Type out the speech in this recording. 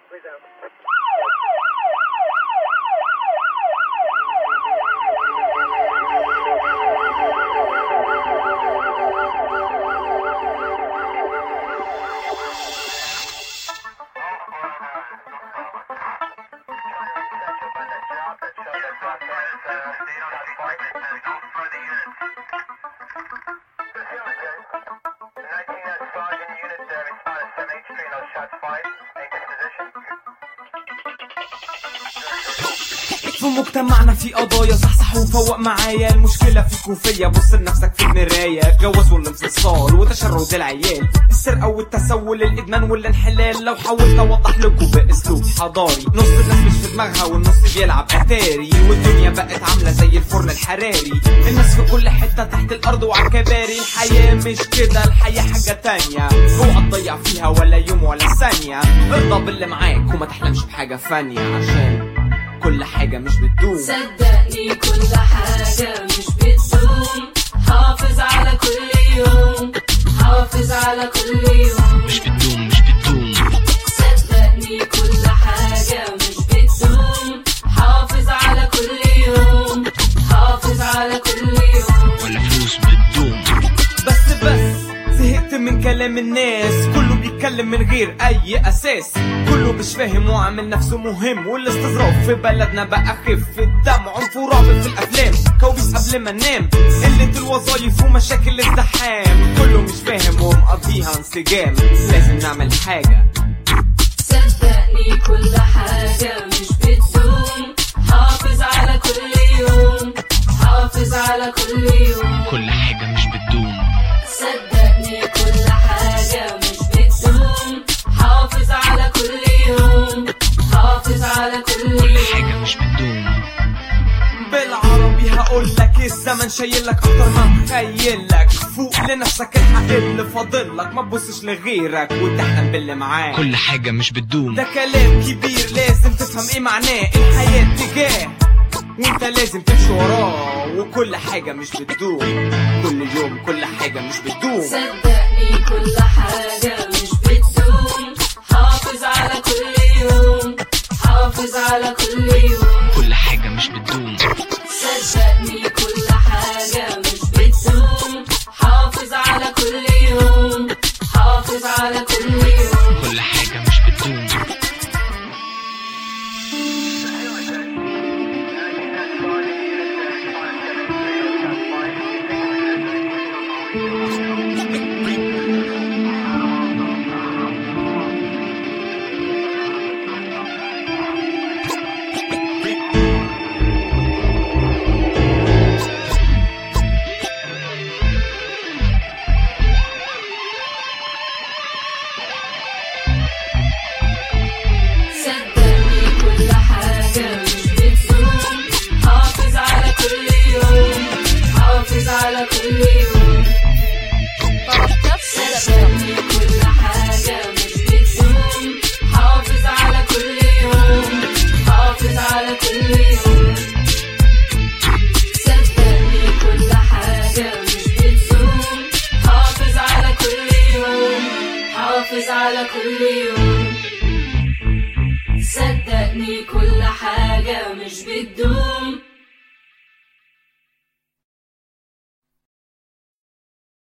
Resume. في مجتمعنا في قضايا صحصح وفوق معايا المشكلة فيك وفيا بص لنفسك في المراية الجواز والانفصال وتشرد العيال السرقة والتسول الإدمان والانحلال لو حاولت أوضح لكم بأسلوب حضاري نص الناس مش في دماغها والنص بيلعب أتاري والدنيا بقت عاملة زي الفرن الحراري الناس في كل حتة تحت الأرض وعلى الكباري الحياة مش كده الحياة حاجة تانية اوعى تضيع فيها ولا يوم ولا ثانية ارضى باللي معاك وما تحلمش بحاجة فانية عشان كل حاجة مش بتدوم صدقني كل حاجة مش بتدوم حافظ على كل يوم حافظ على كل يوم مش بتدوم مش بتدوم صدقني كل حاجة مش بتدوم حافظ على كل يوم حافظ على كل يوم ولا فلوس بتدوم بس بس زهقت من كلام الناس كله بيتكلم من غير اي اساس كله مش فاهم وعامل نفسه مهم والاستظراف في بلدنا بقى خف الدم عنف ورعب في الافلام كوابيس قبل ما ننام قلة الوظايف ومشاكل الزحام كله مش فاهم ومقضيها انسجام لازم نعمل حاجة صدقني كل حاجة مش بتدوم حافظ على كل يوم حافظ على كل يوم كل حاجة مش بتدوم صدقني كل حاجة مش بتدوم حافظ على كل يوم حافظ على كل كل يوم حاجة مش بتدوم بالعربي هقول لك الزمن شايل لك اكتر ما متخيل لك فوق لنفسك الحق اللي فاضل لك ما تبصش لغيرك وتحلم باللي معاك كل حاجة مش بتدوم ده كلام كبير لازم تفهم ايه معناه الحياة اتجاه وانت لازم تمشي وراه وكل حاجة مش بتدوم كل يوم كل حاجة مش بتدوم صدقني كل حاجة مش بتدوم حافظ على كل يوم حافظ على كل يوم كل حاجة مش بتدوم صدقني كل حاجة مش بتدوم حافظ على كل يوم حافظ على كل يوم كل حاجة مش بتدوم صدقني كل حاجة مش بتدوم حافظ على كل يوم حافظ على كل يوم صدقني كل حاجة مش بتدوم حافظ على كل يوم حافظ على كل يوم صدقني كل حاجة مش بتدوم حافظ على كل يوم حافظ على كل يوم صدقني كل حاجة مش بتدوم